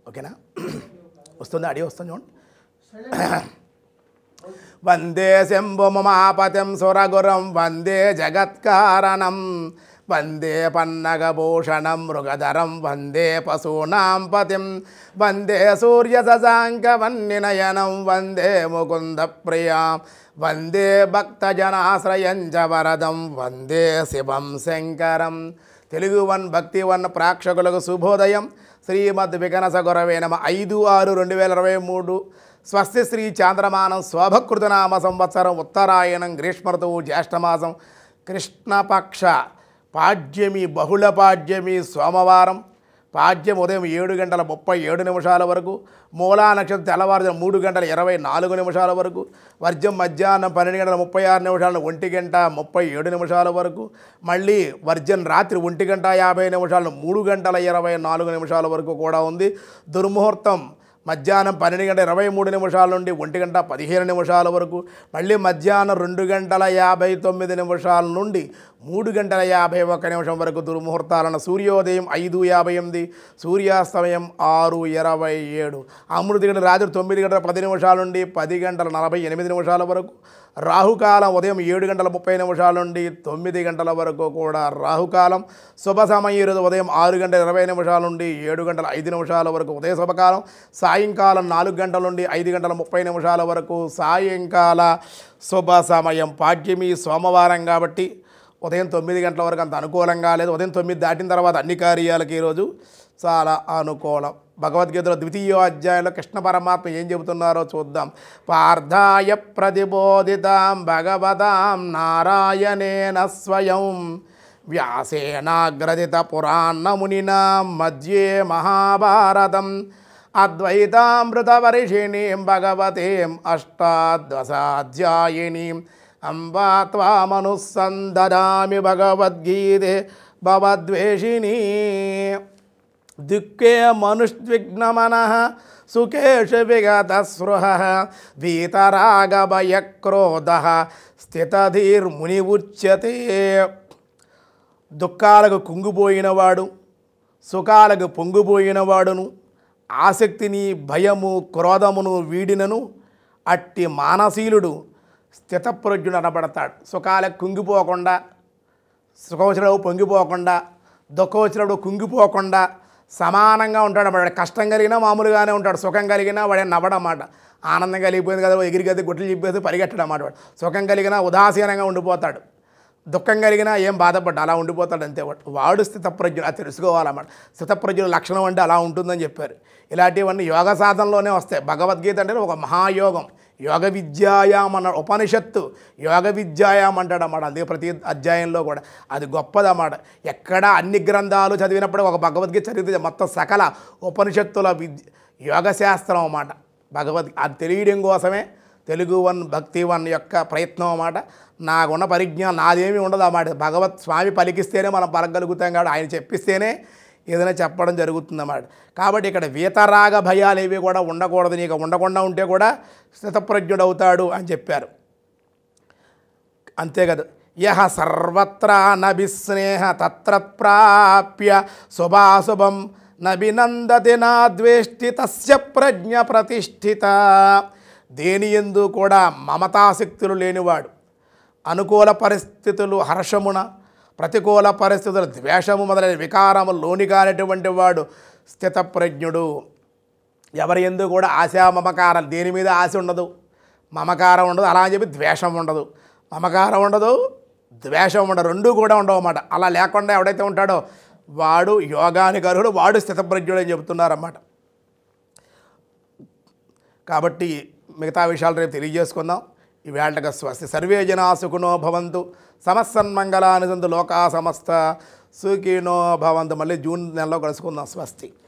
ఓకేనా వస్తుంది అడిగి వస్తుంది చూడండి వందే శంభుమమాపతిం సురగురం వందే జగత్కారణం వందే పన్నగభూషణం మృగధరం వందే పశూనాం పతిం వందే సూర్యశశాంకవన్నినయనం వందే ముకుంద ప్రియాం వందే భక్తజనాశ్రయం చ వరదం వందే శివం శంకరం తెలుగు వన్ భక్తి వన్ ప్రేక్షకులకు శుభోదయం శ్రీమద్ వికనస గురవే నమ ఐదు ఆరు రెండు వేల ఇరవై మూడు స్వస్తి శ్రీ చాంద్రమానం శోభకృతనామ సంవత్సరం ఉత్తరాయణం గ్రీష్మ ఋతువు జ్యేష్ఠమాసం కృష్ణపక్ష పాడ్యమి బహుళ పాడ్యమి సోమవారం పాడ్యం ఉదయం ఏడు గంటల ముప్పై ఏడు నిమిషాల వరకు మూలా నక్షత్రం తెల్లవారుజాము మూడు గంటల ఇరవై నాలుగు నిమిషాల వరకు వర్జం మధ్యాహ్నం పన్నెండు గంటల ముప్పై ఆరు నిమిషాల ఒంటి గంట ముప్పై ఏడు నిమిషాల వరకు మళ్ళీ వర్జం రాత్రి ఒంటి గంట యాభై నిమిషాలు మూడు గంటల ఇరవై నాలుగు నిమిషాల వరకు కూడా ఉంది దుర్ముహూర్తం మధ్యాహ్నం పన్నెండు గంటల ఇరవై మూడు నిమిషాల నుండి ఒంటి గంట పదిహేను నిమిషాల వరకు మళ్ళీ మధ్యాహ్నం రెండు గంటల యాభై తొమ్మిది నిమిషాల నుండి మూడు గంటల యాభై ఒక్క నిమిషం వరకు దుర్ముహూర్తాలను సూర్యోదయం ఐదు యాభై ఎనిమిది సూర్యాస్తమయం ఆరు ఇరవై ఏడు అమృతి గంటల రాత్రి తొమ్మిది గంటల పది నిమిషాల నుండి పది గంటల నలభై ఎనిమిది నిమిషాల వరకు రాహుకాలం ఉదయం ఏడు గంటల ముప్పై నిమిషాల నుండి తొమ్మిది గంటల వరకు కూడా రాహుకాలం శుభ సమయం ఈరోజు ఉదయం ఆరు గంటల ఇరవై నిమిషాల నుండి ఏడు గంటల ఐదు నిమిషాల వరకు ఉదయ శుభకాలం సాయంకాలం నాలుగు గంటల నుండి ఐదు గంటల ముప్పై నిమిషాల వరకు సాయంకాల శుభ సమయం పాడ్యమి సోమవారం కాబట్టి ఉదయం తొమ్మిది గంటల వరకు అంత అనుకూలంగా లేదు ఉదయం తొమ్మిది దాటిన తర్వాత అన్ని కార్యాలకి ఈరోజు చాలా అనుకూలం భగవద్గీతలో ద్వితీయ అధ్యాయంలో కృష్ణ పరమాత్మ ఏం చెబుతున్నారో చూద్దాం పార్థాయ ప్రతిబోధితాం భగవతాం నారాయణేన స్వయం వ్యాసేనాగ్రదిత పురాణమునినా మధ్యే మహాభారతం అద్వైతామృతవర్షిణీం భగవతీం అష్టాదశాధ్యాయినీం అంబా త్వామనుసందదామి భగవద్గీతే భవద్వేషిణీ దుఃఖే మనుష్విఘ్నమన సుఖేష విగత స్పృహ వీతరాగభయక్రోధ స్థితధీర్ముని ఉచ్యతే దుఃఖాలకు కుంగిపోయినవాడు సుఖాలకు పొంగిపోయినవాడును ఆసక్తిని భయము క్రోధమును వీడినను అట్టి మానశీలుడు స్థితప్రజ్ఞుడు అనబడతాడు సుఖాలకు కుంగిపోకుండా సుఖం వచ్చినప్పుడు పొంగిపోకుండా దుఃఖం వచ్చినప్పుడు కుంగిపోకుండా సమానంగా ఉంటాడు వాడు కష్టం కలిగినా మామూలుగానే ఉంటాడు సుఖం కలిగినా వాడే నవ్వడమాట ఆనందం కలిగిపోయింది కదా ఎగిరి గది గుట్లు చెప్పేసి పరిగెట్టడం అన్నమాట వాడు సుఖం కలిగినా ఉదాసీనంగా ఉండిపోతాడు దుఃఖం కలిగినా ఏం బాధపడ్డా అలా ఉండిపోతాడు అంతే వాడు వాడు స్థితప్రజ్ఞుడు అది తెలుసుకోవాలన్నమాట స్థితప్రజ్ఞుల లక్షణం అంటే అలా ఉంటుందని చెప్పారు ఇలాంటివన్నీ యోగ సాధనలోనే వస్తాయి భగవద్గీత అంటే ఒక మహాయోగం యోగ విద్యాయాం అన్న ఉపనిషత్తు యోగ విద్యాయాం అంటాడు అన్నమాట అందుకే ప్రతి అధ్యాయంలో కూడా అది గొప్పదన్నమాట ఎక్కడ అన్ని గ్రంథాలు చదివినప్పుడు ఒక భగవద్గీత చదివితే మొత్తం సకల ఉపనిషత్తుల విద్య యోగశాస్త్రం అన్నమాట భగవద్ అది తెలియడం కోసమే తెలుగు వన్ భక్తి వన్ యొక్క ప్రయత్నం అన్నమాట నాకున్న పరిజ్ఞానం నాదేమీ ఉండదు అన్నమాట భగవత్ స్వామి పలికిస్తేనే మనం పలకగలుగుతాం కాబట్టి ఆయన చెప్పిస్తేనే ఏదైనా చెప్పడం జరుగుతుందన్నమాట కాబట్టి ఇక్కడ వీతరాగ భయాలు ఏవి కూడా ఉండకూడదు నీకు ఉండకుండా ఉంటే కూడా స్థితప్రజ్ఞుడు అవుతాడు అని చెప్పారు అంతే కదా యహ సర్వత్రా నభిస్నేహ తత్ర ప్రాప్య శుభాశుభం నభినందతి నా ద్వేష్టి తస్య ప్రజ్ఞ ప్రతిష్ఠిత దేని ఎందు కూడా మమతాశక్తులు లేనివాడు అనుకూల పరిస్థితులు హర్షమున ప్రతికూల పరిస్థితులు ద్వేషము మొదలైన వికారము లోని కానటువంటి వాడు స్థితప్రజ్ఞుడు ఎవరి ఎందు కూడా ఆశా మమకారం దేని మీద ఆశ ఉండదు మమకారం ఉండదు అలా అని చెప్పి ద్వేషం ఉండదు మమకారం ఉండదు ద్వేషం ఉండదు రెండూ కూడా ఉండవు అన్నమాట అలా లేకుండా ఎవడైతే ఉంటాడో వాడు యోగానికి అర్హుడు వాడు స్థితప్రజ్ఞుడు అని చెబుతున్నారన్నమాట కాబట్టి మిగతా విషయాలు రేపు తెలియజేసుకుందాం ఈవేళగా స్వస్తి సర్వే జనా సుఖినో భవంతు సమస్సన్మంగళాని సంతు లోకా సమస్త సుఖినో భవంతు మళ్ళీ జూన్ నెలలో కలుసుకుందాం స్వస్తి